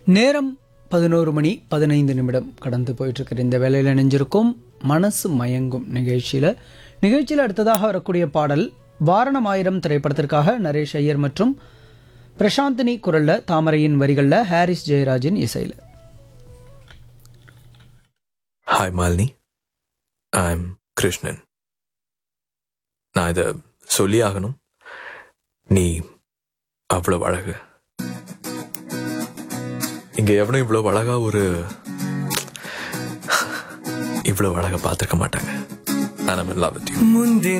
நேரம் பதினோரு மணி பதினைந்து நிமிடம் கடந்து போயிட்டுருக்கிற இந்த வேலையில் இணைஞ்சிருக்கும் மனசு மயங்கும் நிகழ்ச்சியில் நிகழ்ச்சியில் அடுத்ததாக வரக்கூடிய பாடல் வாரணம் ஆயிரம் திரைப்படத்திற்காக நரேஷ் ஐயர் மற்றும் பிரசாந்தினி குரல்ல தாமரையின் வரிகளில் ஹாரிஸ் ஜெயராஜின் இசையில் ஹாய் மாலினி ஐம் கிருஷ்ணன் நான் இதை சொல்லி ஆகணும் நீ அவ்வளவு அழகு இங்க எவனும் இவ்வளவு அழகா ஒரு இவ்வளவு அழகா பார்த்துருக்க மாட்டாங்க நான் லவ் வித் யூ முந்தின